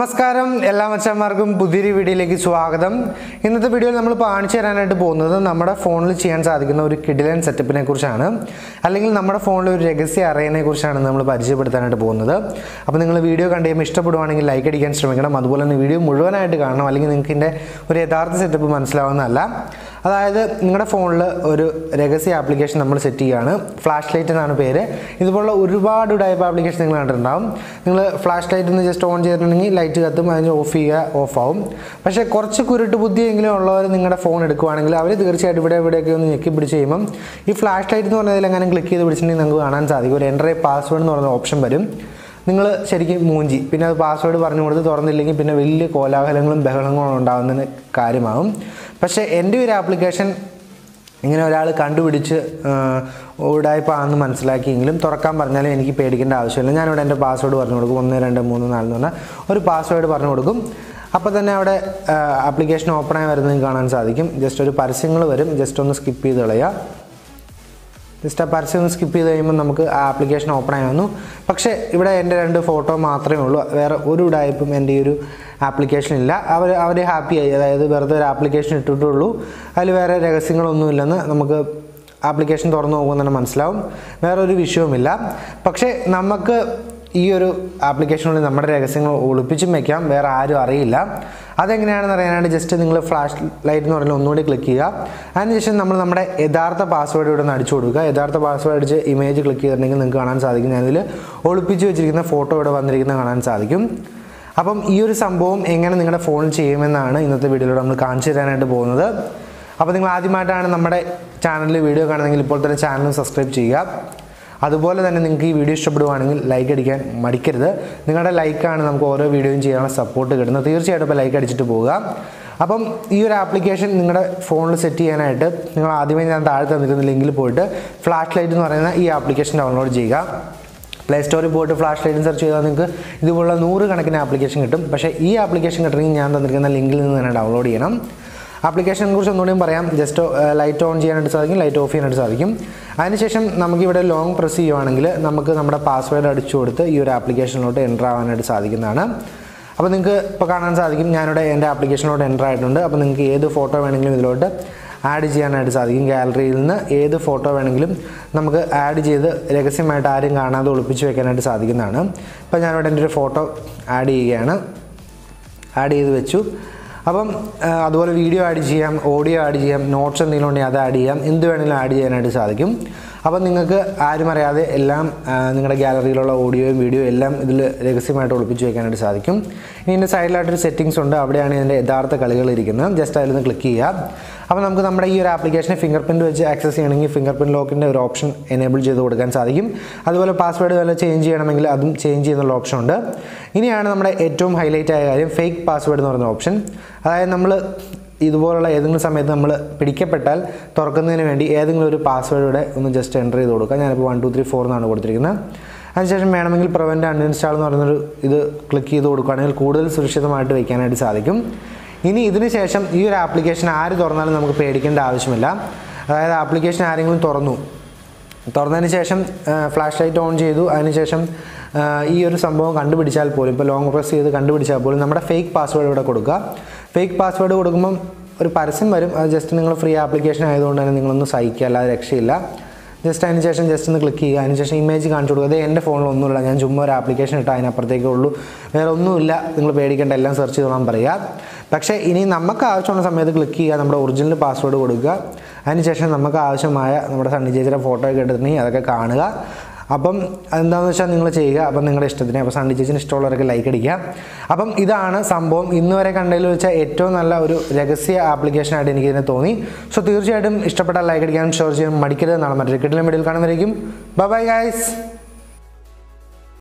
നമസ്കാരം എല്ലാ മച്ചന്മാർക്കും പുതിയൊരു വീഡിയോയിലേക്ക് സ്വാഗതം ഇന്നത്തെ വീഡിയോയിൽ നമ്മൾ കാണിച്ചു തരാനായിട്ട് പോകുന്നത് നമ്മുടെ ഫോണിൽ ചെയ്യാൻ സാധിക്കുന്ന ഒരു കിഡിലൻ സെറ്റപ്പിനെ കുറിച്ചാണ് അല്ലെങ്കിൽ നമ്മുടെ ഫോണിൽ ഒരു രഹസ്യ അറേനെ കുറിച്ചാണ് നമ്മൾ പരിചയപ്പെടുത്താനായിട്ട് പോകുന്നത് അപ്പോൾ നിങ്ങൾ വീഡിയോ കണ്ടു കഴിയുമ്പോൾ ഇഷ്ടപ്പെടുവാണെങ്കിൽ ലൈക്ക് അടിക്കാൻ ശ്രമിക്കണം അതുപോലെ തന്നെ വീഡിയോ മുഴുവനായിട്ട് കാണണം അല്ലെങ്കിൽ നിങ്ങൾക്ക് ഇതിൻ്റെ ഒരു യഥാർത്ഥ സെറ്റപ്പ് മനസ്സിലാവുന്നതല്ല അതായത് നിങ്ങളുടെ ഫോണിൽ ഒരു രഹസ്യ ആപ്ലിക്കേഷൻ നമ്മൾ സെറ്റ് ചെയ്യുകയാണ് ഫ്ലാഷ് ലൈറ്റ് എന്നാണ് പേര് ഇതുപോലുള്ള ഒരുപാട് ടൈപ്പ് ആപ്ലിക്കേഷൻ നിങ്ങൾ കണ്ടിട്ടുണ്ടാവും നിങ്ങൾ ഫ്ലാഷ് ലൈറ്റ് ഒന്ന് ജസ്റ്റ് ഓൺ ചെയ്തിട്ടുണ്ടെങ്കിൽ ലൈറ്റ് കത്തും അതിന് ഓഫ് ചെയ്യുക ഓഫ് ആവും പക്ഷേ കുറച്ച് കുരുട്ട് ബുദ്ധിയെങ്കിലും ഉള്ളവർ നിങ്ങളുടെ ഫോൺ എടുക്കുവാണെങ്കിൽ അവർ തീർച്ചയായിട്ടും ഇവിടെ ഇവിടെയൊക്കെ ഒന്ന് ഞെക്കി പിടിച്ച് കഴിയുമ്പോൾ ഈ ഫ്ലാഷ് ലൈറ്റ് എന്ന് പറഞ്ഞതിൽ എങ്ങനെ ക്ലിക്ക് ചെയ്ത് പിടിച്ചിട്ടുണ്ടെങ്കിൽ നിങ്ങൾക്ക് കാണാൻ സാധിക്കും ഒരു എൻ്റർ പാസ്വേഡ് എന്ന് പറയുന്ന ഓപ്ഷൻ വരും നിങ്ങൾ ശരിക്കും മൂഞ്ചി പിന്നെ അത് പാസ്വേഡ് പറഞ്ഞു കൊടുത്ത് തുറന്നില്ലെങ്കിൽ പിന്നെ വലിയ കോലാഹലങ്ങളും ബഹളങ്ങളും ഉണ്ടാകുന്നതിന് കാര്യമാകും പക്ഷേ എൻ്റെ ഒരു ആപ്ലിക്കേഷൻ ഇങ്ങനെ ഒരാൾ കണ്ടുപിടിച്ച് ഓടായ്പാണെന്ന് മനസ്സിലാക്കിയെങ്കിലും തുറക്കാൻ പറഞ്ഞാലും എനിക്ക് പേടിക്കേണ്ട ആവശ്യമില്ല ഞാനിവിടെ എൻ്റെ പാസ്വേഡ് പറഞ്ഞു കൊടുക്കും ഒന്ന് രണ്ട് മൂന്ന് നാല് എന്ന് പറഞ്ഞാൽ ഒരു പാസ്വേഡ് പറഞ്ഞു കൊടുക്കും അപ്പോൾ തന്നെ അവിടെ ആപ്ലിക്കേഷൻ ഓപ്പണായി വരുന്നത് കാണാൻ സാധിക്കും ജസ്റ്റ് ഒരു പരസ്യങ്ങൾ വരും ജസ്റ്റ് ഒന്ന് സ്കിപ്പ് ചെയ്ത് കളയുക ജസ്റ്റ് ആ പരസ്യം ഒന്ന് സ്കിപ്പ് ചെയ്ത് കഴിയുമ്പോൾ നമുക്ക് ആ ആപ്ലിക്കേഷൻ ഓപ്പൺ ആയി വന്നു പക്ഷേ ഇവിടെ എൻ്റെ രണ്ട് ഫോട്ടോ മാത്രമേ ഉള്ളൂ വേറെ ഒരു ഉടായ്പും എൻ്റെ ഈ ഒരു ആപ്ലിക്കേഷൻ ഇല്ല അവർ അവർ ഹാപ്പിയായി അതായത് വെറുതെ ഒരു ആപ്ലിക്കേഷൻ ഇട്ടിട്ടുള്ളൂ അതിൽ വേറെ രഹസ്യങ്ങളൊന്നുമില്ലെന്ന് നമുക്ക് ആപ്ലിക്കേഷൻ തുറന്നു നോക്കുമ്പോൾ തന്നെ മനസ്സിലാവും വേറെ ഒരു വിഷയവുമില്ല പക്ഷേ നമുക്ക് ഈ ഒരു ആപ്ലിക്കേഷനുള്ളിൽ നമ്മുടെ രഹസ്യങ്ങൾ ഒളിപ്പിച്ചും വെക്കാം വേറെ ആരും അറിയില്ല അതെങ്ങനെയാണെന്ന് അറിയാനായിട്ട് ജസ്റ്റ് നിങ്ങൾ ഫ്ലാഷ് ലൈറ്റ് എന്ന് പറഞ്ഞാൽ ഒന്നുകൂടി ക്ലിക്ക് ചെയ്യുക അതിനുശേഷം നമ്മൾ നമ്മുടെ യഥാർത്ഥ പാസ്വേഡ് ഇവിടെ നിന്ന് അടിച്ചു കൊടുക്കുക യഥാർത്ഥ പാസ്വേഡ് അടിച്ച് ഇമേജ് ക്ലിക്ക് ചെയ്തിട്ടുണ്ടെങ്കിൽ നിങ്ങൾക്ക് കാണാൻ സാധിക്കും ഞാനിതിൽ ഒളിപ്പിച്ച് വെച്ചിരിക്കുന്ന ഫോട്ടോ ഇവിടെ വന്നിരിക്കുന്നത് കാണാൻ സാധിക്കും അപ്പം ഈ ഒരു സംഭവം എങ്ങനെ നിങ്ങളുടെ ഫോണിൽ ചെയ്യുമെന്നാണ് ഇന്നത്തെ വീഡിയോയിലൂടെ നമ്മൾ കാണിച്ചു തരാനായിട്ട് പോകുന്നത് അപ്പോൾ നിങ്ങൾ ആദ്യമായിട്ടാണ് നമ്മുടെ ചാനലിൽ വീഡിയോ കാണുന്നതെങ്കിൽ ഇപ്പോൾ തന്നെ ചാനൽ സബ്സ്ക്രൈബ് ചെയ്യുക അതുപോലെ തന്നെ നിങ്ങൾക്ക് ഈ വീഡിയോ ഇഷ്ടപ്പെടുവാണെങ്കിൽ ലൈക്ക് അടിക്കാൻ മടിക്കരുത് നിങ്ങളുടെ ലൈക്കാണ് നമുക്ക് ഓരോ വീഡിയോയും ചെയ്യാനുള്ള സപ്പോർട്ട് കിട്ടുന്നത് തീർച്ചയായിട്ടും ഇപ്പോൾ ലൈക്ക് അടിച്ചിട്ട് പോവുക അപ്പം ഈ ഒരു ആപ്ലിക്കേഷൻ നിങ്ങളുടെ ഫോണിൽ സെറ്റ് ചെയ്യാനായിട്ട് നിങ്ങൾ ആദ്യമേ ഞാൻ താഴെ തന്നിരിക്കുന്ന ലിങ്കിൽ പോയിട്ട് ഫ്ലാഷ് ലൈറ്റ് എന്ന് പറയുന്ന ഈ ആപ്ലിക്കേഷൻ ഡൗൺലോഡ് ചെയ്യുക പ്ലേ സ്റ്റോറിൽ പോയിട്ട് ഫ്ലാഷ് ലൈറ്റ് സെർച്ച് ചെയ്താൽ നിങ്ങൾക്ക് ഇതുപോലുള്ള നൂറ് കണക്കിന് ആപ്ലിക്കേഷൻ കിട്ടും പക്ഷേ ഈ ആപ്ലിക്കേഷൻ കിട്ടണമെങ്കിൽ ഞാൻ തന്നിരിക്കുന്ന ലിങ്കിൽ നിന്ന് തന്നെ ഡൗൺലോഡ് ചെയ്യണം ആപ്ലിക്കേഷനെ കുറിച്ച് ഒന്നുകൂടിയും പറയാം ജസ്റ്റ് ലൈറ്റ് ഓൺ ചെയ്യാനായിട്ട് സാധിക്കും ലൈറ്റ് ഓഫ് ചെയ്യാനായിട്ട് സാധിക്കും അതിനുശേഷം നമുക്കിവിടെ ലോങ് പ്രസ് ചെയ്യുവാണെങ്കിൽ നമുക്ക് നമ്മുടെ പാസ്വേഡ് അടിച്ചു കൊടുത്ത് ഈ ഒരു ആപ്ലിക്കേഷനിലോട്ട് എൻ്റർ ആവാനായിട്ട് സാധിക്കുന്നതാണ് അപ്പോൾ നിങ്ങൾക്ക് ഇപ്പോൾ കാണാൻ സാധിക്കും ഞാനിവിടെ എൻ്റെ ആപ്ലിക്കേഷനിലോട്ട് എൻ്റർ ആയിട്ടുണ്ട് അപ്പോൾ നിങ്ങൾക്ക് ഏത് ഫോട്ടോ വേണമെങ്കിലും ഇതിലോട്ട് ആഡ് ചെയ്യാനായിട്ട് സാധിക്കും ഗാലറിയിൽ നിന്ന് ഏത് ഫോട്ടോ വേണമെങ്കിലും നമുക്ക് ആഡ് ചെയ്ത് രഹസ്യമായിട്ട് ആരും കാണാതെ ഒളിപ്പിച്ച് വെക്കാനായിട്ട് സാധിക്കുന്നതാണ് ഇപ്പോൾ ഞാനിവിടെ എൻ്റെ ഒരു ഫോട്ടോ ആഡ് ചെയ്യുകയാണ് ആഡ് ചെയ്ത് വെച്ചു അപ്പം അതുപോലെ വീഡിയോ ആഡ് ചെയ്യാം ഓഡിയോ ആഡ് ചെയ്യാം നോട്ട്സ് എന്തെങ്കിലും ഉണ്ടെങ്കിൽ അത് ആഡ് ചെയ്യാം എന്ത് വേണമെങ്കിലും ആഡ് ചെയ്യാനായിട്ട് സാധിക്കും അപ്പം നിങ്ങൾക്ക് ആരും അറിയാതെ എല്ലാം നിങ്ങളുടെ ഗാലറിയിലുള്ള ഓഡിയോയും വീഡിയോയും എല്ലാം ഇതിൽ രഹസ്യമായിട്ട് ഒളിപ്പിച്ച് വയ്ക്കാനായിട്ട് സാധിക്കും ഇനി ഇതിൻ്റെ സൈഡിലായിട്ടൊരു സെറ്റിങ്സ് ഉണ്ട് അവിടെയാണ് ഇതിൻ്റെ യഥാർത്ഥ കളികൾ ഇരിക്കുന്നത് ജസ്റ്റ് അതിൽ നിന്ന് ക്ലിക്ക് ചെയ്യുക അപ്പോൾ നമുക്ക് നമ്മുടെ ഈ ഒരു ആപ്ലിക്കേഷനെ ഫിംഗർ പ്രിൻറ്റ് വെച്ച് ആക്സസ് ചെയ്യണമെങ്കിൽ ഫിംഗർ പ്രിൻറ്റ് ലോക്കിൻ്റെ ഒരു ഓപ്ഷൻ എനേബിൾ ചെയ്ത് കൊടുക്കാൻ സാധിക്കും അതുപോലെ പാസ്വേഡ് വല്ല ചേഞ്ച് ചെയ്യണമെങ്കിൽ അതും ചേഞ്ച് ചെയ്യുന്നുള്ള ഓപ്ഷൻ ഉണ്ട് ഇനിയാണ് നമ്മുടെ ഏറ്റവും ഹൈലൈറ്റ് ആയ കാര്യം ഫേക്ക് പാസ്വേഡ് എന്ന് പറയുന്ന ഓപ്ഷൻ അതായത് നമ്മൾ ഇതുപോലുള്ള ഏതെങ്കിലും സമയത്ത് നമ്മൾ പിടിക്കപ്പെട്ടാൽ തുറക്കുന്നതിന് വേണ്ടി ഏതെങ്കിലും ഒരു പാസ്വേഡ് ഒന്ന് ജസ്റ്റ് എൻ്റർ ചെയ്ത് കൊടുക്കുക ഞാനിപ്പോൾ വൺ ടു ത്രീ ഫോർ എന്നാണ് കൊടുത്തിരിക്കുന്നത് അതിനുശേഷം വേണമെങ്കിൽ പ്രിവെൻറ്റ് അൺഇൻസ്റ്റാൾ എന്ന് പറയുന്നൊരു ഇത് ക്ലിക്ക് ചെയ്ത് കൊടുക്കുകയാണെങ്കിൽ കൂടുതൽ സുരക്ഷിതമായിട്ട് വയ്ക്കാനായിട്ട് സാധിക്കും ഇനി ഇതിന് ശേഷം ഈ ഒരു ആപ്ലിക്കേഷൻ ആര് തുറന്നാലും നമുക്ക് പേടിക്കേണ്ട ആവശ്യമില്ല അതായത് ആപ്ലിക്കേഷൻ ആരെങ്കിലും തുറന്നു തുറന്നതിന് ശേഷം ഫ്ലാഷ് ലൈറ്റ് ഓൺ ചെയ്തു അതിനുശേഷം ഈ ഒരു സംഭവം കണ്ടുപിടിച്ചാൽ പോലും ഇപ്പോൾ ലോങ് പ്രസ് ചെയ്ത് കണ്ടുപിടിച്ചാൽ പോലും നമ്മുടെ ഫേക്ക് പാസ്വേഡ് ഇവിടെ കൊടുക്കുക ഫേക്ക് പാസ്വേഡ് കൊടുക്കുമ്പം ഒരു പരസ്യം വരും അത് ജസ്റ്റ് നിങ്ങൾ ഫ്രീ ആപ്ലിക്കേഷൻ ആയതുകൊണ്ട് തന്നെ നിങ്ങളൊന്നും സഹിക്കുക അല്ലാതെ രക്ഷയില്ല ജസ്റ്റ് അതിന് ശേഷം ജസ്റ്റ് ഒന്ന് ക്ലിക്ക് ചെയ്യുക അതിന് ശേഷം ഇമേജ് കാണിച്ചു കൊടുക്കുക അത് എൻ്റെ ഫോണിൽ ഒന്നുമില്ല ഞാൻ ചുമ്മാ ഒരു ആപ്ലിക്കേഷൻ ഇട്ട് അതിനപ്പുറത്തേക്കേ ഉള്ളൂ വേറെ ഒന്നുമില്ല നിങ്ങൾ പേടിക്കേണ്ട എല്ലാം സെർച്ച് ചെയ്തോളാൻ പറയുക പക്ഷേ ഇനി നമുക്ക് ആവശ്യമുള്ള സമയത്ത് ക്ലിക്ക് ചെയ്യുക നമ്മുടെ ഒറിജിനൽ പാസ്വേഡ് കൊടുക്കുക അതിനുശേഷം നമുക്ക് ആവശ്യമായ നമ്മുടെ സണ്ണി ചേച്ചിയുടെ ഫോട്ടോ ഒക്കെ എടുത്തിട്ടുണ്ടെങ്കിൽ അതൊക്കെ കാണുക അപ്പം എന്താണെന്ന് വെച്ചാൽ നിങ്ങൾ ചെയ്യുക അപ്പം നിങ്ങളുടെ ഇഷ്ടത്തിന് അപ്പോൾ സണ്ണി ചേച്ചിന് ഇഷ്ടമുള്ളവരൊക്കെ ലൈക്ക് അടിക്കുക അപ്പം ഇതാണ് സംഭവം ഇന്ന് വരെ കണ്ടതിൽ വെച്ചാൽ ഏറ്റവും നല്ല ഒരു രഹസ്യ ആപ്ലിക്കേഷനായിട്ട് എനിക്കിതിനെ തോന്നി സോ തീർച്ചയായിട്ടും ഇഷ്ടപ്പെട്ടാൽ ലൈക്ക് അടിക്കാനും ഷെയർ ചെയ്യാനും മടിക്കരുത് എന്നാണ് മറ്റൊരു കിട്ടിലും വീഡിയോയിൽ കാണുന്നവരേക്കും ബൈ ബൈ ഗൈസ്